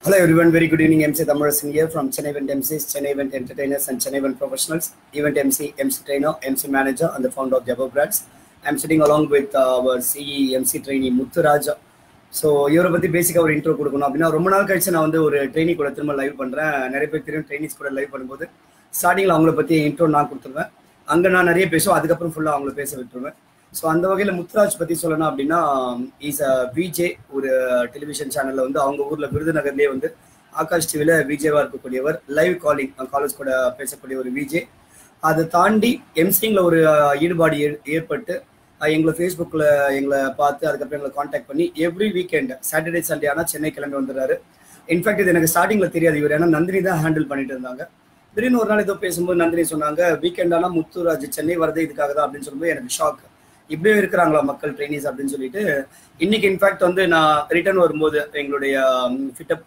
Hello everyone, very good evening. MC Thamarasan here from Chennai Event MCs, Chennai Event Entertainers and Chennai Event Professionals, Event MC, MC Trainer, MC Manager and the founder of Jabba Brands. I'm sitting along with uh, our CE MC trainee Muthuraj. So இவரை பற்றி பேசிக்காக ஒரு intro கொடுக்கணும் அப்படின்னா ரொம்ப நாள் கழிச்சு நான் வந்து ஒரு ட்ரைனிங் கூட திரும்ப லைவ் பண்ணுறேன் நிறைய பேர் தெரியும் ட்ரைனிங்ஸ் கூட லைவ் பண்ணும்போது ஸ்டார்டிங்கில் அவங்கள பற்றி இன்ட்ரோ நான் கொடுத்துருவேன் அங்கே நான் நிறைய பேசுவேன் அதுக்கப்புறம் ஃபுல்லாக அவங்கள பேச விட்டுருவேன் ஸோ அந்த வகையில் முத்துராஜ் பற்றி சொல்லணும் அப்படின்னா இஸ் அ விஜே ஒரு டெலிவிஷன் சேனலில் வந்து அவங்க ஊரில் விருதுநகர்லேயே வந்து ஆகாஷ் டிவியில் விஜேவாக இருக்கக்கூடியவர் லைவ் காலிங் காலேஜ் கூட பேசக்கூடிய ஒரு விஜே அதை தாண்டி எம்சிங்கில் ஒரு ஈடுபாடு ஏற்பட்டு எங்களை ஃபேஸ்புக்கில் எங்களை பார்த்து அதுக்கப்புறம் எங்களை காண்டாக்ட் பண்ணி எவ்ரி வீக்கெண்ட் சாட்டர்டே சண்டே ஆனால் சென்னை கிளம்பி வந்துடுறாரு இன்ஃபேக்ட் இது எனக்கு ஸ்டார்டிங்கில் தெரியாது இவர் ஏன்னா நந்தினி தான் ஹேண்டில் பண்ணிட்டு இருந்தாங்க திடீர்னு ஒரு நாள் ஏதோ பேசும்போது நந்தினி சொன்னாங்க வீக்கெண்ட் ஆனால் முத்துராஜ் சென்னை வரது இதுக்காக தான் அப்படின்னு சொல்லும்போது எனக்கு ஷாக் இப்படியும் இருக்கிறாங்களா மக்கள் ட்ரைனிஸ் அப்படின்னு சொல்லிட்டு இன்னைக்கு இன்ஃபேக்ட் வந்து நான் ரிட்டர்ன் வரும்போது எங்களுடைய ஃபிட்டப்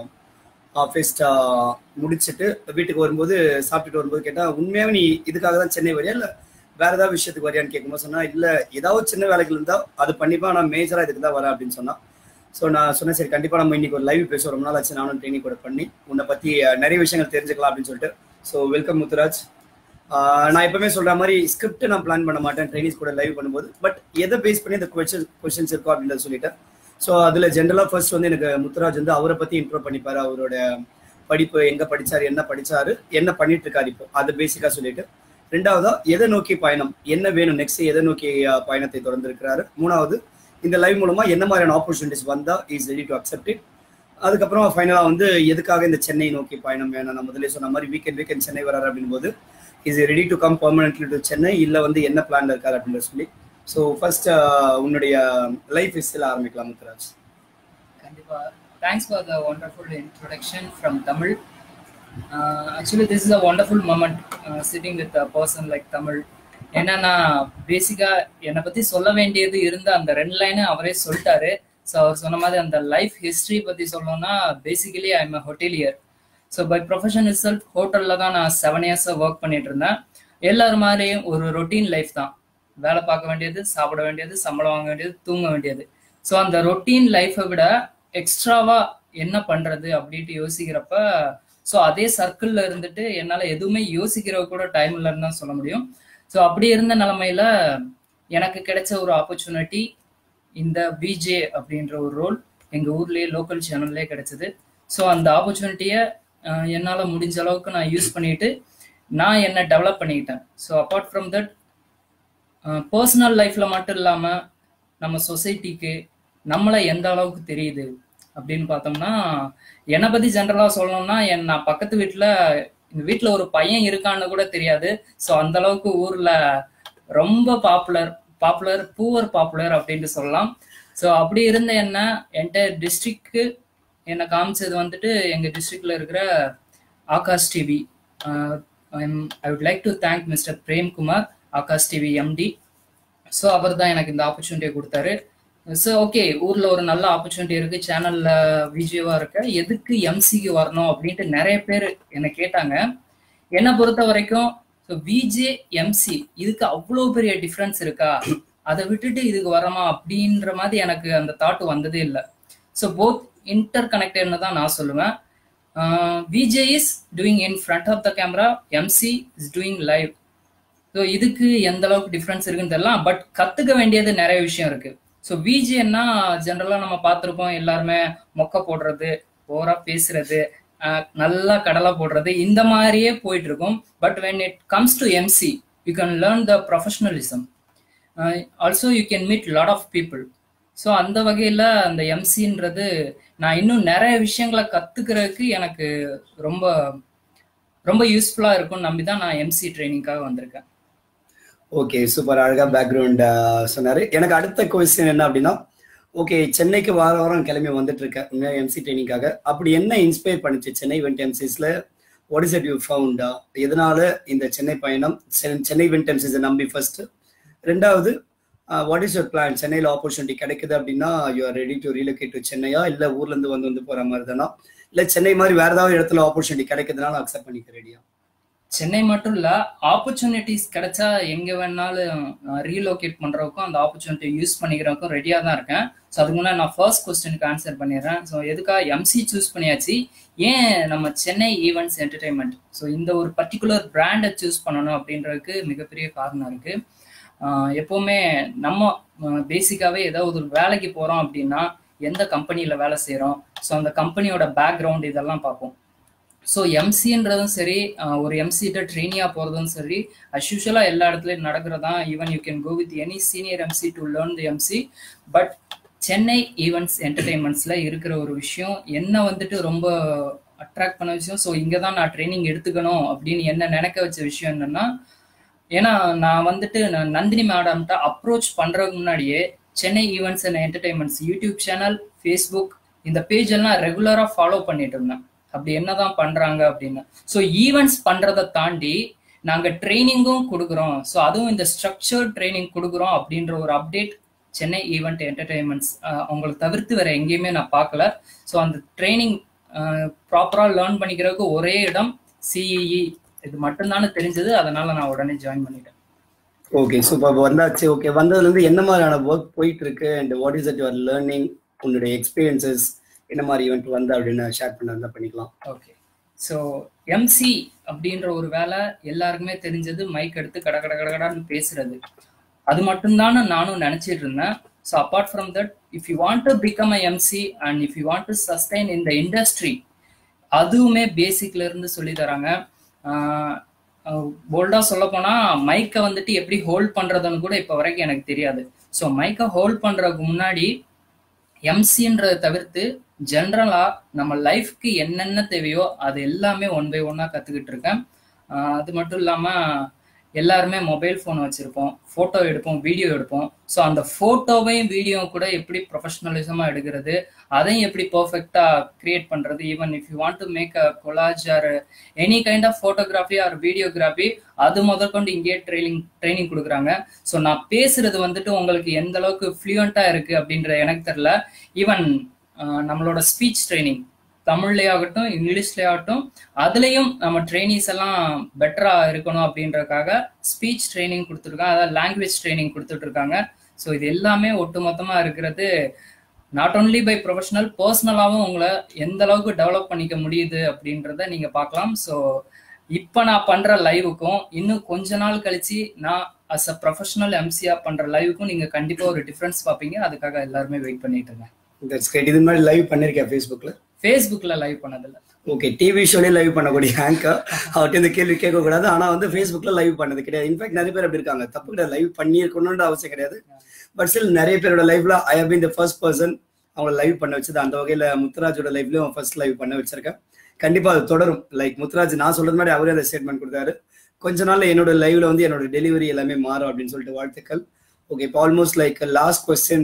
ஃபெஸ்ட் முடிச்சுட்டு வீட்டுக்கு வரும்போது சாப்பிட்டுட்டு வரும்போது கேட்டால் உண்மையாகவே நீ இதுக்காக தான் சென்னை வரியா இல்லை வேற ஏதாவது விஷயத்துக்கு வரியான்னு கேட்கும்போது சொன்னா இல்லை ஏதாவது சின்ன வேலைகள் இருந்தால் அது பண்ணிப்பா நான் மேஜராக இதுக்கு தான் வரேன் அப்படின்னு சொன்னா ஸோ நான் சொன்னேன் சரி கண்டிப்பாக நம்ம இன்னைக்கு ஒரு லைவ் பேசுவோம் ரொம்ப நாள் ஆச்சு நானும் ட்ரைனிங் கூட பண்ணி உன்னை பற்றி நிறைய விஷயங்கள் தெரிஞ்சுக்கலாம் அப்படின்னு சொல்லிட்டு ஸோ வெல்கம் முத்துராஜ் நான் எப்பவுமே சொல்ற மாதிரி ஸ்கிரிப்ட் நான் பிளான் பண்ண மாட்டேன் ட்ரைனிஸ் கூட லைவ் பண்ணும்போது பட் எதை பேஸ் பண்ணி இந்த கொஸ்டின் கொஸ்டின்ஸ் இருக்கும் அப்படின்றத சொல்லிட்டேன் ஸோ அதில் ஜென்ரலாக ஃபர்ஸ்ட் வந்து எனக்கு முத்துராஜ் வந்து அவரை பற்றி இன்ட்ரோ பண்ணிப்பாரு அவரோட படிப்பு எங்கே படிச்சாரு என்ன படிச்சாரு என்ன பண்ணிட்டு இருக்காரு இப்போ அதை பேசிக்காக சொல்லிட்டு ரெண்டாவதா எதை நோக்கி பயணம் என்ன வேணும் நெக்ஸ்ட் எதை நோக்கி பயணத்தை தொடர்ந்து இருக்கிறாரு மூணாவது இந்த லைவ் மூலமா என்ன மாதிரியான ஆப்பர்ச்சுனிட்டிஸ் வந்தா is ready to accept it அதுக்கப்புறம் ஃபைனலாக வந்து எதுக்காக இந்த சென்னை நோக்கி பயணம் வேணும் நான் முதல்ல சொன்ன மாதிரி வீக்கெண்ட் வீக்கெண்ட் சென்னை வராரு அப்படின் போது is ready to come permanently to Chennai இல்லை வந்து என்ன பிளான்ல இருக்காரு அப்படின்னு சொல்லி ஸோ ஃபர்ஸ்ட் உன்னுடைய லைஃப் ஹிஸ்டில் ஆரம்பிக்கலாம் முத்துராஜ் கண்டிப்பா thanks for the wonderful introduction from Tamil actually this is a wonderful moment sitting with a person like Tamil என்னன்னா பேசிக்கா என்னை பத்தி சொல்ல வேண்டியது இருந்த அந்த ரெண்டு லைனு அவரே சொல்லிட்டாரு ஸோ அவர் சொன்ன மாதிரி அந்த லைஃப் ஹிஸ்டரி பத்தி சொல்லணும்னா basically I am a hotelier so by profession itself ஹோட்டலில் தான் நான் செவன் இயர்ஸாக ஒர்க் பண்ணிட்டு இருந்தேன் எல்லாரும் மாதிரியும் ஒரு ரொட்டீன் லைஃப் தான் வேலை பார்க்க வேண்டியது சாப்பிட வேண்டியது சம்பளம் வாங்க வேண்டியது தூங்க வேண்டியது ஸோ அந்த ரொட்டீன் லைஃப்பை விட எக்ஸ்ட்ராவா என்ன பண்றது அப்படின்ட்டு யோசிக்கிறப்ப ஸோ அதே சர்க்கிள்ல இருந்துட்டு என்னால் எதுவுமே யோசிக்கிற கூட டைம் இல்லைன்னு தான் சொல்ல முடியும் ஸோ அப்படி இருந்த நிலமையில எனக்கு கிடைச்ச ஒரு ஆப்பர்ச்சுனிட்டி இந்த விஜே அப்படின்ற ஒரு ரோல் எங்கள் ஊர்லேயே லோக்கல் சேனல்லே கிடைச்சது ஸோ அந்த ஆப்பர்ச்சுனிட்டியை என்னால் முடிஞ்ச அளவுக்கு நான் யூஸ் பண்ணிட்டு நான் என்ன டெவலப் பண்ணிக்கிட்டேன் so apart from that personal லைஃப்பில் மட்டும் இல்லாமல் நம்ம சொசைட்டிக்கு நம்மளை எந்த அளவுக்கு தெரியுது அப்படின்னு பார்த்தோம்னா என்னை பற்றி ஜென்ரலாக சொல்லணும்னா என் நான் பக்கத்து வீட்டில் எங்கள் வீட்டில் ஒரு பையன் இருக்கான்னு கூட தெரியாது ஸோ அந்த அளவுக்கு ஊரில் ரொம்ப பாப்புலர் பாப்புலர் பூவர் பாப்புலர் அப்படின்ட்டு சொல்லலாம் ஸோ அப்படி இருந்த என்ன என்டையர் டிஸ்ட்ரிக்ட்க்கு என்னை காமிச்சது வந்துட்டு எங்கள் டிஸ்ட்ரிக்டில் இருக்கிற Aakash TV I would like to thank mister Premkumar Aakash TV MD so அவர் தான் எனக்கு இந்த ஆப்பர்ச்சுனிட்டியை கொடுத்தாரு ஸோ ஓகே ஊர்ல ஒரு நல்ல ஆப்பர்ச்சுனிட்டி இருக்கு சேனல்ல விஜயவா இருக்க எதுக்கு எம்சிக்கு வரணும் அப்படின்ட்டு நிறைய பேர் என்னை கேட்டாங்க என்னை பொறுத்த வரைக்கும் ஸோ விஜே எம்சி இதுக்கு அவ்வளோ பெரிய டிஃப்ரென்ஸ் இருக்கா அதை விட்டுட்டு இதுக்கு வரமா அப்படின்ற மாதிரி எனக்கு அந்த தாட் வந்ததே இல்லை ஸோ போத் இன்டர் கனெக்டட்னு தான் நான் சொல்லுவேன் VJ is doing in front of the camera MC is doing live so இதுக்கு எந்த அளவுக்கு டிஃப்ரென்ஸ் இருக்குன்னு தெரியலாம் பட் கத்துக்க வேண்டியது நிறைய விஷயம் இருக்கு ஸோ விஜேன்னா ஜென்ரலாக நம்ம பார்த்துருப்போம் எல்லாருமே மொக்க போடுறது ஓவரா பேசுறது நல்லா கடலை போடுறது இந்த மாதிரியே போயிட்டு இருக்கும் but when it comes to MC you can learn the professionalism also you can meet lot of people so அந்த வகையில் அந்த எம்சின்றது நான் இன்னும் நிறைய விஷயங்களை கற்றுக்கிறதுக்கு எனக்கு ரொம்ப ரொம்ப யூஸ்ஃபுல்லாக இருக்கும்னு நம்பி தான் நான் எம்சி ட்ரைனிங்காக வந்திருக்கேன் ஓகே சூப்பர் அழகா பேக்ரவுண்ட் சொன்னாரு எனக்கு அடுத்த கொஸ்டின் என்ன அப்படின்னா ஓகே சென்னைக்கு வார வாரம் கிளம்பி வந்துட்டு இருக்கேன் உண்மையாக எம்சி ட்ரைனிங்காக அப்படி என்ன இன்ஸ்பயர் பண்ணுச்சு சென்னை வெண்ட் எம்சிஸ்ல வாட் இஸ் இட் யூ ஃபவுண்டா எதனால இந்த சென்னை பயணம் சென்னை வெண்ட் எம்சிஸை நம்பி ஃபர்ஸ்ட் ரெண்டாவது வாட் இஸ் யுவர் பிளான் சென்னையில் ஆப்பர்ச்சுனிட்டி கிடைக்குது அப்படின்னா you are ready to relocate to சென்னையா இல்லை ஊர்ல இருந்து வந்து வந்து போற மாதிரி தானா இல்லை சென்னை மாதிரி வேற ஏதாவது இடத்துல ஆப்பர்ச்சுனிட்டி கிடைக்குதுனால அக்செப்ட் பண்ணிக்க ரெடியா சென்னை மட்டும் இல்ல ஆப்பர்ச்சுனிட்டிஸ் கிடைச்சா எங்க வேணாலும் ரீலோகேட் பண்றதுக்கும் அந்த ஆப்பர்ச்சுனிட்டி யூஸ் பண்ணிக்கிறதுக்கும் ரெடியா தான் இருக்கேன் ஸோ அதுக்கு முன்னாடி நான் ஃபர்ஸ்ட் கொஸ்டினுக்கு ஆன்சர் பண்ணிடுறேன் ஸோ எதுக்காக எம்சி சூஸ் பண்ணியாச்சு ஏன் நம்ம சென்னை ஈவெண்ட்ஸ் என்டர்டைன்மெண்ட் ஸோ இந்த ஒரு பர்டிகுலர் பிராண்டை சூஸ் பண்ணணும் அப்படின்றதுக்கு மிகப்பெரிய காரணம் இருக்கு ஆஹ் எப்பவுமே நம்ம பேசிக்காவே ஏதாவது ஒரு வேலைக்கு போறோம் அப்படின்னா எந்த கம்பெனியில வேலை செய்றோம் ஸோ அந்த கம்பெனியோட பேக்ரவுண்ட் இதெல்லாம் பார்ப்போம் ஸோ எம்சின்றதும் சரி ஆஹ் ஒரு எம்சிட்ட ட்ரெயினியாக போகிறதும் சரி அஸ்யூஷலாக எல்லா இடத்துலையும் நடக்கிறதா even you can go with any senior MC to learn the MC but Chennai events என்டர்டைன்மெண்ட்ஸில் இருக்கிற ஒரு விஷயம் என்ன வந்துட்டு ரொம்ப அட்ராக்ட் பண்ண விஷயம் ஸோ இங்கே தான் நான் ட்ரைனிங் எடுத்துக்கணும் அப்படின்னு என்ன நினைக்க வச்ச விஷயம் என்னன்னா ஏன்னா நான் வந்துட்டு நான் நந்தினி மேடம்கிட்ட அப்ரோச் பண்ணுறதுக்கு முன்னாடியே Chennai events and entertainments YouTube channel Facebook இந்த பேஜ் எல்லாம் ரெகுலராக ஃபாலோ பண்ணிட்டு இருந்தேன் அப்படி என்னதான் பண்றாங்க அப்படின்னு ஸோ ஈவெண்ட்ஸ் பண்றதை தாண்டி நாங்க ட்ரைனிங்கும் கொடுக்குறோம் ஸோ அதுவும் இந்த ஸ்ட்ரக்சர் ட்ரைனிங் கொடுக்குறோம் அப்படின்ற ஒரு அப்டேட் சென்னை ஈவெண்ட் என்டர்டைன்மெண்ட்ஸ் அவங்களை தவிர்த்து வேற எங்கேயுமே நான் பார்க்கல ஸோ அந்த ட்ரைனிங் ப்ராப்பராக லேர்ன் பண்ணிக்கிறதுக்கு ஒரே இடம் சிஇஇ இது மட்டும்தானே தெரிஞ்சது அதனால நான் உடனே ஜாயின் பண்ணிட்டேன் ஓகே சூப்பர் வந்தாச்சு ஓகே வந்ததுலேருந்து என்ன மாதிரியான ஒர்க் போயிட்டு இருக்கு and what is it your learning உன்னுடைய எக்ஸ்பீரியன்சஸ் என்ன மாதிரி ஈவெண்ட் வந்து அப்படின்னு ஷேர் பண்ண பண்ணிக்கலாம் ஓகே ஸோ எம்சி அப்படின்ற ஒரு வேலை எல்லாருக்குமே தெரிஞ்சது மைக் எடுத்து கட கட கடகடான்னு பேசுறது அது மட்டும்தான் நானும் நினைச்சிட்டு இருந்தேன் so apart from that if you want to become a MC and if you want to sustain இந்த இண்டஸ்ட்ரி அதுவுமே பேசிக்ல இருந்து சொல்லி தராங்க போல்டா சொல்ல போனா மைக்கை வந்துட்டு எப்படி ஹோல்ட் பண்றதுன்னு கூட இப்போ வரைக்கும் எனக்கு தெரியாது ஸோ மைக்கை ஹோல்ட் பண்றதுக்கு முன்னாடி எம்சின்றதை தவிர்த்து ஜென்ரலா நம்ம லைஃப்க்கு என்னென்ன தேவையோ அது எல்லாமே ஒன் பை ஒன்னா கத்துக்கிட்டு இருக்கேன் அது மட்டும் இல்லாம எல்லாருமே மொபைல் ஃபோன் வச்சிருப்போம் ஃபோட்டோ எடுப்போம் வீடியோ எடுப்போம் ஸோ அந்த ஃபோட்டோவையும் வீடியோ கூட எப்படி ப்ரொஃபஷனலிசமா எடுக்கிறது அதையும் எப்படி பர்ஃபெக்டா கிரியேட் பண்றது even if you want to make a collage or any kind of photography or videography அது முதற்கொண்டு இங்கேயே ட்ரைனிங் ட்ரைனிங் கொடுக்குறாங்க ஸோ நான் பேசுறது வந்துட்டு உங்களுக்கு எந்த அளவுக்கு ஃப்ளூயண்டா இருக்கு அப்படின்ற எனக்கு தெரியல ஈவன் நம்மளோட ஸ்பீச் ட்ரைனிங் தமிழ்லேயே ஆகட்டும் இங்கிலீஷ்லேயே ஆகட்டும் அதுலேயும் நம்ம ட்ரைனிஸ் எல்லாம் பெட்டரா இருக்கணும் அப்படின்றதுக்காக ஸ்பீச் ட்ரைனிங் கொடுத்துருக்காங்க அதாவது லாங்குவேஜ் ட்ரைனிங் கொடுத்துட்டு இருக்காங்க ஸோ இது எல்லாமே ஒட்டுமொத்தமா இருக்கிறது நாட் ஓன்லி பை ப்ரொஃபஷனல் பர்சனலாகவும் உங்களை எந்த அளவுக்கு டெவலப் பண்ணிக்க முடியுது அப்படின்றத நீங்க பார்க்கலாம் ஸோ இப்போ நான் பண்ற லைவுக்கும் இன்னும் கொஞ்ச நாள் கழிச்சு நான் அஸ் அ ப்ரொஃபஷனல் எம்சியா பண்ற லைவுக்கும் நீங்க கண்டிப்பா ஒரு டிஃபரன்ஸ் பார்ப்பீங்க அதுக்காக எல்லாருமே வெயிட் பண்ணிட்டு இருக்கேன் தட்ஸ் கிரேட் இது மாதிரி லைவ் பண்ணிருக்கேன் ஃபேஸ்புக்ல ஃபேஸ்புக்ல லைவ் பண்ணதில்ல ஓகே டிவி ஷோலயே லைவ் பண்ணக்கூடிய ஆங்கர் அவர்கிட்ட இந்த கேள்வி கேட்க கூடாது ஆனா வந்து ஃபேஸ்புக்ல லைவ் பண்ணது கிடையாது இன்ஃபேக்ட் நிறைய பேர் அப்படி இருக்காங்க தப்பு கிடையாது லைவ் பண்ணியிருக்கணும்னு அவசியம் கிடையாது பட் ஸ்டில் நிறைய பேரோட லைஃப்ல I have been the first person அவங்கள லைவ் பண்ண வச்சது அந்த வகையில முத்துராஜோட லைஃப்லயும் ஃபர்ஸ்ட் லைவ் பண்ண வச்சிருக்கேன் கண்டிப்பா அது தொடரும் லைக் முத்துராஜ் நான் சொல்றது மாதிரி அவரே அந்த ஸ்டேட்மெண்ட் கொடுத்தாரு கொஞ்ச நாள்ல என்னோட லைவ்ல வந்து என்னோட டெலிவரி எல்லாமே மாறும் அப்படின்னு சொல்லிட்டு வாழ்த்துக்கள் ஓகே இப்போ ஆல்மோஸ்ட் லைக் லாஸ்ட் கொஸ்டின்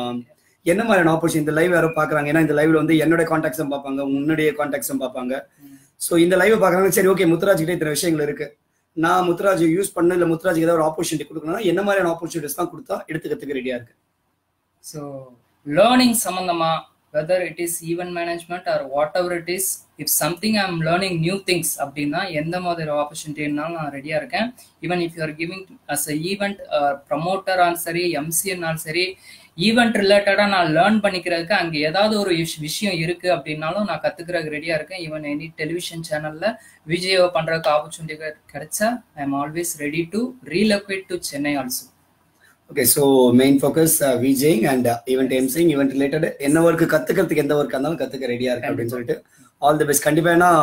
என்ன மாதிரியான ஆப்பர்ச்சுனிட்டி இந்த லைவ் யாரும் பாக்குறாங்க ஏன்னா இந்த லைவ்ல வந்து என்னோட கான்டாக்ட்ஸும் பார்ப்பாங்க உன்னுடைய கான்டாக்ட்ஸும் பார்ப்பாங்க ஸோ இந்த லைவ் பாக்குறாங்க சரி ஓகே முத்துராஜ் கிட்ட இத்தனை விஷயங்கள் இருக்கு நான் முத்துராஜ் யூஸ் பண்ண இல்ல முத்துராஜ் ஏதாவது ஒரு ஆப்பர்ச்சுனிட்டி கொடுக்கணும்னா என்ன மாதிரியான ஆப்பர்ச்சுனிட்டிஸ் தான் கொடுத்தா எடுத்துக்கிறதுக்கு ரெடியா இருக்கு ஸோ லேர்னிங் சம்பந்தமா whether it is event management or whatever it is if something I am learning new things அப்படின்னா எந்த மாதிரி ஆப்பர்ச்சுனிட்டினாலும் நான் ரெடியா இருக்கேன் even if you are giving as a event ப்ரமோட்டராலும் சரி எம்சிஎன்னாலும் சரி ஈவெண்ட் ரிலேட்டடா நான் லேர்ன் பண்ணிக்கிறதுக்கு அங்க ஏதாவது ஒரு விஷயம் இருக்கு அப்படின்னாலும் நான் கத்துக்கிறதுக்கு ரெடியா இருக்கேன் ஈவன் எனி டெலிவிஷன் சேனல்ல விஜயோ பண்றதுக்கு ஆப்பர்ச்சுனிட்டி கிடைச்சா I am always ready to relocate to Chennai also okay so main focus VJing and event MCing event related என்ன ஒர்க் கத்துக்கிறதுக்கு எந்த ஒர்க் இருந்தாலும் கத்துக்க ரெடியா இருக்கு அப்படின்னு சொல்லிட்டு ஆல் தி பெஸ்ட் கண்டிப்பா ஏன்னா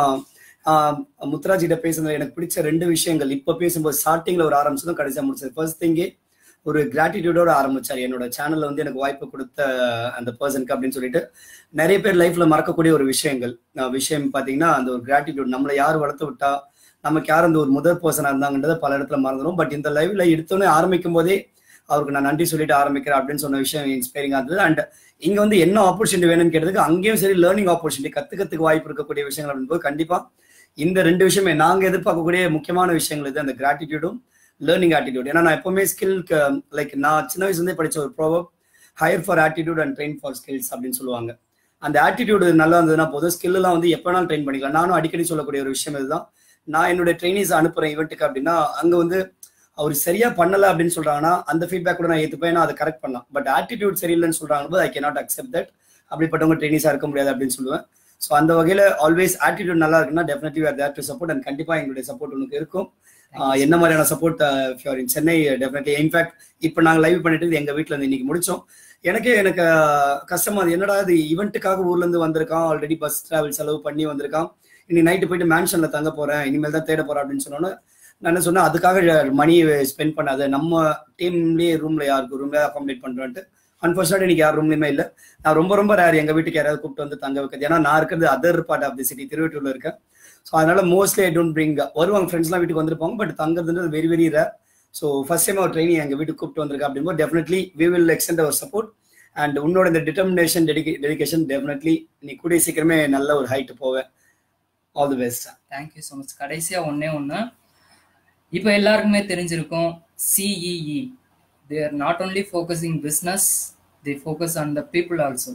முத்துராஜ் கிட்ட பேசுனது எனக்கு பிடிச்ச ரெண்டு விஷயங்கள் இப்ப பேசும்போது ஸ்டார்டிங்ல ஒரு ஆரம்பிச்சதும் கடைசியா முடிச்சது ஃபர்ஸ்ட் திங்கே ஒரு கிராட்டிடியூடோட ஆரம்பிச்சார் என்னோட சேனல்ல வந்து எனக்கு வாய்ப்பு கொடுத்த அந்த பர்சனுக்கு அப்படின்னு சொல்லிட்டு நிறைய பேர் லைஃப்ல மறக்கக்கூடிய ஒரு விஷயங்கள் விஷயம் பாத்தீங்கன்னா அந்த ஒரு கிராட்டிடியூட் நம்மளை யார் வளர்த்து விட்டா நமக்கு யார் அந்த ஒரு முதல் பர்சனா இருந்தாங்கன்றத பல இடத்துல மறந்துடும் பட் இந்த லைவ்ல எடுத்தோன்னே ஆரம்பிக்கும் போதே அவருக்கு நான் நன்றி சொல்லிட்டு ஆரம்பிக்கிறேன் அப்படின்னு சொன்ன விஷயம் இன்ஸ்பைரிங்கா இருந்தது அண்ட் இங்க வந்து என்ன ஆப்பர்ச்சுனிட்டி வேணும்னு கேட்டதுக்கு அங்கேயும் சரி லேர்னிங் ஆப்பர்ச்சுனிட்டி கத்துக்கிறதுக்கு வாய்ப்பு இருக்கக்கூடிய விஷயங்கள் அப்படின்போது கண்டிப்பா இந்த ரெண்டு விஷயமே நாங்க எதிர்பார்க்கக்கூடிய முக்கியமான விஷயங்கள் இது அந்த கிராட்டிடியூடும் லேர்னிங் ஆட்டிடியூட் ஏன்னா நான் எப்பவுமே ஸ்கில்க்கு லைக் நான் சின்ன வயசுலேருந்தே படிச்ச ஒரு proverb hire for attitude and train for skills அப்படின்னு சொல்லுவாங்க அந்த ஆட்டிடியூட் நல்லா இருந்ததுன்னா போதும் ஸ்கில்லாம் வந்து எப்போனாலும் ட்ரெயின் பண்ணிக்கலாம் நானும் அடிக்கடி சொல்லக்கூடிய ஒரு விஷயம் இதுதான் நான் என்னோட ட்ரைனிஸ் அனுப்புறேன் ஈவெண்ட்டுக்கு அப்படின்னா அங்க வந்து அவர் சரியா பண்ணல அப்படின்னு சொல்றாங்கன்னா அந்த ஃபீட்பேக் கூட நான் ஏத்துப்பேன் நான் அதை கரெக்ட் பண்ணலாம் பட் ஆட்டிடியூட் சரியில்லைன்னு சொல்றாங்க போது ஐ கேனாட் அக்செப்ட் தட் அப்படிப்பட்டவங்க ட்ரைனிஸா இருக்க முடியாது அப்படின்னு சொல்லுவேன் ஸோ அந்த வகையில ஆல்வேஸ் ஆட்டிடியூட் நல்லா இருக்குன்னா definitely are there to support and கண்டிப்பா எங்களுடைய சப்போர்ட் உனக்கு இருக்கும் ஆஹ் என்ன மாதிரியான support future in Chennai definitely in fact இப்போ நாங்கள் லைவ் பண்ணிட்டு இது எங்க வீட்டில் இருந்து இன்னைக்கு முடிச்சோம் எனக்கே எனக்கு ஆஹ் கஷ்டமா அது என்னடா இது ஈவெண்ட்டுக்காக ஊர்ல இருந்து வந்திருக்கான் ஆல்ரெடி பஸ் டிராவல் செலவு பண்ணி வந்திருக்கான் இன்னைக்கு நைட்டு போயிட்டு மேன்ஷன்ல தங்க போறேன் இனிமேல் தான் தேட போறேன் அப்படின்னு சொன்னோன்னே நான் என்ன சொன்னேன் அதுக்காக மணி ஸ்பெண்ட் பண்ணாத நம்ம டீம்லயே ரூம்ல யாருக்கு ரூம்ல அகாமடேட் பண்றோன்ட்டு அன்பார்ச்சுனேட் இன்னைக்கு யார் ரூம்லயுமே இல்லை நான் ரொம்ப ரொம்ப ரேர் எங்க வீட்டுக்கு யாராவது கூப்பிட்டு வந்து தங்க வைக்கிறது ஏன்னா நான் இருக்கிறது other part of the city திருவட்டூர்ல இருக்கேன் ஸோ அதனால மோஸ்ட்லி ஐ டோன்ட் பிரிங் வருவாங்க ஃப்ரெண்ட்ஸ்லாம் வீட்டுக்கு வந்திருப்பாங்க பட் தங்குறதுன்றது very very rare so first time அவர் ட்ரைனிங் எங்க வீட்டுக்கு கூப்பிட்டு வந்திருக்கேன் அப்படின்போது definitely we will extend our support and உன்னோட இந்த டிட்டர்மினேஷன் டெடிகே டெடிகேஷன் டெஃபினெட்லி நீ கூடிய சீக்கிரமே நல்ல ஒரு ஹைட் போவேன் all the best thank you so much கடைசியாக ஒன்றே ஒன்று இப்போ எல்லாருக்குமே தெரிஞ்சிருக்கும் CEE they're not only focusing business they focus on the people also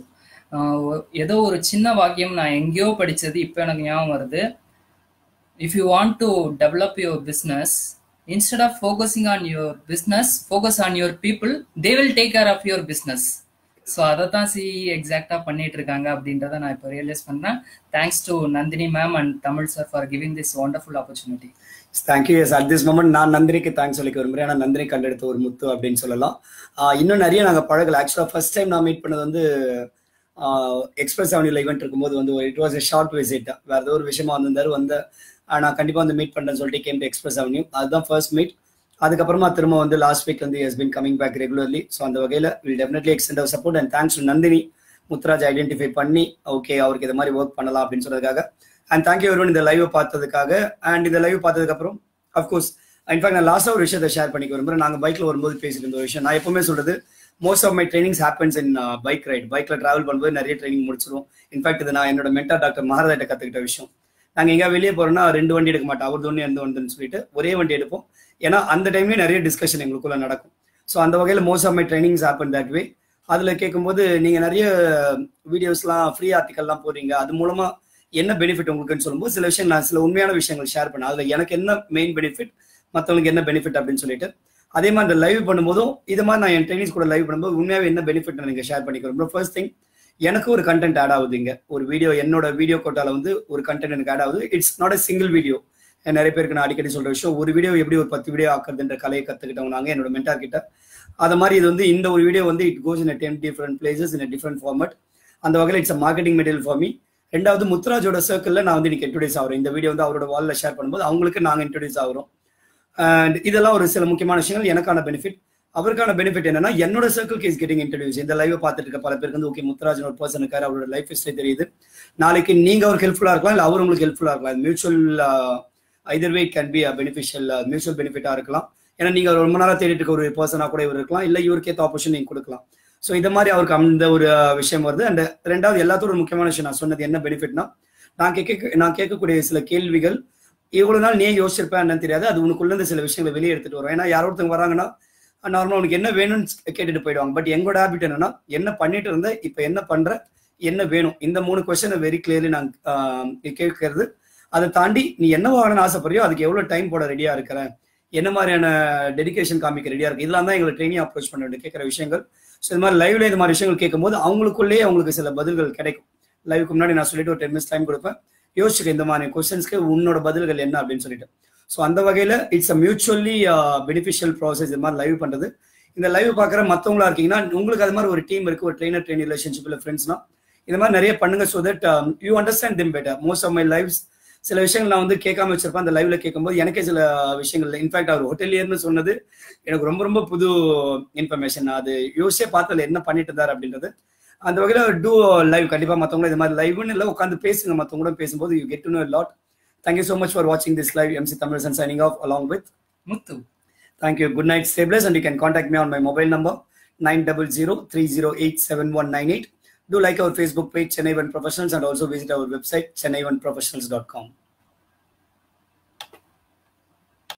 ஏதோ ஒரு சின்ன வாக்கியம் நான் எங்கேயோ படித்தது இப்போ எனக்கு ஞாபகம் வருது if you want to develop your business instead of focusing on your business focus on your people they will take care of your business so அதை தான் சிஇ எக்ஸாக்டாக பண்ணிட்டு இருக்காங்க அப்படின்றத நான் இப்போ ரியலைஸ் பண்ணேன் thanks to Nandini ma'am and Tamil sir for giving this wonderful opportunity thank you yes at this moment நான் நந்தினிக்கு தேங்க்ஸ் சொல்லிக்க விரும்புறேன் ஏன்னா நந்தினி கண்டெடுத்த ஒரு முத்து அப்படின்னு சொல்லலாம் ஆஹ் இன்னும் நிறைய நாங்கள் பழகல ஆக்சுவலாக ஃபர்ஸ்ட் டைம் நான் மீட் பண்ணது வந்து எக்ஸ்பிரஸ் அவனியில் ஈவெண்ட் இருக்கும்போது வந்து it was a short visit வேற ஏதோ ஒரு விஷயமா வந்திருந்தாரு வந்து ஆஹ் நான் கண்டிப்பாக வந்து மீட் பண்ணுறேன்னு சொல்லிட்டு கேம் டு எக்ஸ்பிரஸ் அவனியூ அதுதான் ஃபர்ஸ்ட் மீட் அதுக்கப்புறமா திரும்ப வந்து லாஸ்ட் வீக் வந்து yes been coming back regularly so அந்த வகையில் will definitely extend our support and thanks to Nandini Muthuraj identify பண்ணி ஓகே அவருக்கு இது மாதிரி ஒர்க் பண்ணலாம் அப்படின்னு சொன்னதுக்காக அண்ட் தேங்க்யூ ஒருவன் இந்த லைவ் பார்த்ததுக்காக அண்ட் இந்த லைவ் பார்த்ததுக்கு அப்புறம் அஃப்கோர்ஸ் இன்ஃபேக்ட் நான் லாஸ்ட்டாக ஒரு விஷயத்தை ஷேர் பண்ணிக்க விரும்புறேன் நாங்கள் பைக்கில் வரும்போது பேசிட்டு இருந்த ஒரு விஷயம் நான் எப்பவுமே சொல்றது most of my trainings happens in bike ride பைக்ல டிராவல் பண்ணும்போது நிறைய ட்ரைனிங் முடிச்சிருவோம் இன்ஃபேக்ட் இது நான் என்னோட மென்டா டாக்டர் மகாராஜா கத்துக்கிட்ட விஷயம் நாங்கள் எங்கேயா வெளியே போறோம்னா ரெண்டு வண்டி எடுக்க மாட்டோம் அவரது ஒன்று எந்த ஒன்றுன்னு சொல்லிட்டு ஒரே வண்டி எடுப்போம் ஏன்னா அந்த டைம்லேயே நிறைய டிஸ்கஷன் எங்களுக்குள்ள நடக்கும் ஸோ அந்த வகையில் most of my trainings happen that way அதில் கேட்கும்போது நீங்கள் நிறைய வீடியோஸ்லாம் ஃப்ரீ ஆர்டிக்கல்லாம் போடுறீங்க அது மூலமா என்ன பெனிஃபிட் உங்களுக்குன்னு சொல்லும்போது சில விஷயம் நான் சில உண்மையான விஷயங்கள் ஷேர் பண்ணேன் அதில் எனக்கு என்ன மெயின் பெனிஃபிட் மற்றவங்களுக்கு என்ன பெனிஃபிட் அப்படின்னு சொல்லிட்டு அதே மாதிரி அந்த லைவ் பண்ணும்போதும் இது மாதிரி நான் என் ட்ரைனிங்ஸ் கூட லைவ் பண்ணும்போது உண்மையாவே என்ன பெனிஃபிட் நீங்கள் ஷேர் பண்ணிக்கிறோம் ஃபர்ஸ்ட் திங் எனக்கு ஒரு கண்டென்ட் ஆட் ஆகுது இங்க ஒரு வீடியோ என்னோட வீடியோ கோட்டால வந்து ஒரு கண்டென்ட் எனக்கு ஆட் ஆகுது it's not a single video நிறைய பேருக்கு நான் அடிக்கடி சொல்ற விஷயம் ஒரு வீடியோ எப்படி ஒரு பத்து வீடியோ ஆக்குறதுன்ற கலையை கத்துக்கிட்டவங்க நாங்க என்னோட மென்டார் கிட்ட அது மாதிரி இது வந்து இந்த ஒரு வீடியோ வந்து it goes in ten different places in different format அந்த வகையில் it's marketing material for me ரெண்டாவது முத்துராஜோட சர்க்கிளில் நான் வந்து இன்னைக்கு இன்ட்ரடியூஸ் ஆகிறோம் இந்த வீடியோ வந்து அவரோட வாலில் ஷேர் பண்ணும்போது அவங்களுக்கு நாங்கள் இன்ட்ரடியூஸ் ஆகிறோம் அண்ட் இதெல்லாம் ஒரு சில முக்கியமான விஷயங்கள் எனக்கான பெனிஃபிட் அவருக்கான பெனிஃபிட் என்னன்னா என்னோட சர்க்கிள் இஸ் கெட்டிங் இன்ட்ரடியூஸ் இந்த லைவ் பார்த்துட்டு இருக்க பல பேருக்கு வந்து ஓகே முத்துராஜன் ஒரு பர்சன் இருக்காரு அவரோட லைஃப் ஹிஸ்டரி தெரியுது நாளைக்கு நீங்க அவருக்கு ஹெல்ப்ஃபுல்லா இருக்கலாம் இல்லை அவர் உங்களுக்கு ஹெல்ப்ஃபுல்லா இருக்கலாம் mutual either way can be beneficial mutual பெனிஃபிட்டா இருக்கலாம் ஏன்னா நீங்க ரொம்ப நாளா தேடிட்டு இருக்க ஒரு பர்சனா கூட இவர் இருக்கலாம் இல்லை இவருக்கு ஏற்ற ஆப்பர்ச்சுனிட்டி நீங்க கொடுக்கலாம் ஸோ இந்த மாதிரி அவருக்கு அந்த ஒரு விஷயம் வருது அண்ட் ரெண்டாவது எல்லாத்தோட ஒரு முக்கியமான விஷயம் நான் சொன்னது என்ன பெனிஃபிட்னா நான் கேட்க நான் கேட்கக்கூடிய சில கேள்விகள் இவ்வளவு நாள் நீ யோசிச்சிருப்பேன் என்னன்னு தெரியாது அது உனக்குள்ள இருந்து சில விஷயங்களை வெளியே எடுத்துட்டு வரும் ஏன்னா யாரோ ஒருத்தவங்க வராங்கன்னா நார்மலா உனக்கு என்ன வேணும்னு கேட்டுட்டு போயிடுவாங்க பட் எங்களோட ஹேபிட் என்னன்னா என்ன பண்ணிட்டு இருந்த இப்ப என்ன பண்ற என்ன வேணும் இந்த மூணு கொஸ்டினை வெரி கிளியர்லி நான் கேட்கறது அதை தாண்டி நீ என்ன வாங்கணும்னு ஆசைப்படுறியோ அதுக்கு எவ்வளவு டைம் போட ரெடியா இருக்கிற என்ன மாதிரியான டெடிகேஷன் காமிக்க ரெடியா இருக்கு இதெல்லாம் தான் எங்களை ட்ரைனிங் அப்ரோச் பண்ண வேண்டிய கேட்குற விஷயங்கள் ஸோ இது மாதிரி லைவ்ல இந்த மாதிரி விஷயங்கள் கேட்கும்போது அவங்களுக்குள்ளேயே அவங்களுக்கு சில பதில்கள் கிடைக்கும் லைவுக்கு முன்னாடி நான் சொல்லிட்டு ஒரு டென் மினிட்ஸ் டைம் கொடுப்பேன் யோசிச்சுக்க இந்த மாதிரி கொஸ்டின்ஸ்க்கு உன்னோட பதில்கள் என்ன அப்படின்னு சொல்லிட்டு ஸோ அந்த வகையில் it's uh mutually beneficial process இது மாதிரி லைவ் பண்ணுறது இந்த லைவ் பார்க்குற மற்றவங்களா இருக்கீங்கன்னா உங்களுக்கு அது மாதிரி ஒரு டீம் இருக்கு ஒரு ட்ரெயினர் ட்ரெயின் ரிலேஷன்ஷிப் இல்லை ஃப்ரெண்ட்ஸ்னா இந்த மாதிரி நிறைய பண்ணுங்க so that you understand them better most of my lives சில விஷயங்கள் நான் வந்து கேட்காம வச்சிருப்பேன் அந்த லைவ்ல கேட்கும்போது எனக்கே சில விஷயங்கள் இன்ஃபேக்ட் அவர் ஹோட்டலியர்னு சொன்னது எனக்கு ரொம்ப ரொம்ப புது இன்ஃபர்மேஷன் அது யோசிச்சே பார்த்ததுல என்ன பண்ணிட்டு இருந்தார் அப்படின்றது அந்த வகையில் டூ லைவ் கண்டிப்பாக மற்றவங்களும் இது மாதிரி லைவ்னு இல்லை உட்காந்து பேசுங்க மற்றவங்க கூட பேசும்போது you get to know lot thank you so much for வாட்சிங் this live MC Tamil signing off along with Muthu thank you good night stay blessed and you can contact me on my mobile number nine double zero three zero eight seven one nine eight Do like our Facebook page, Chennai One Professionals, and also visit our website, chennaiOneprofessionals.com.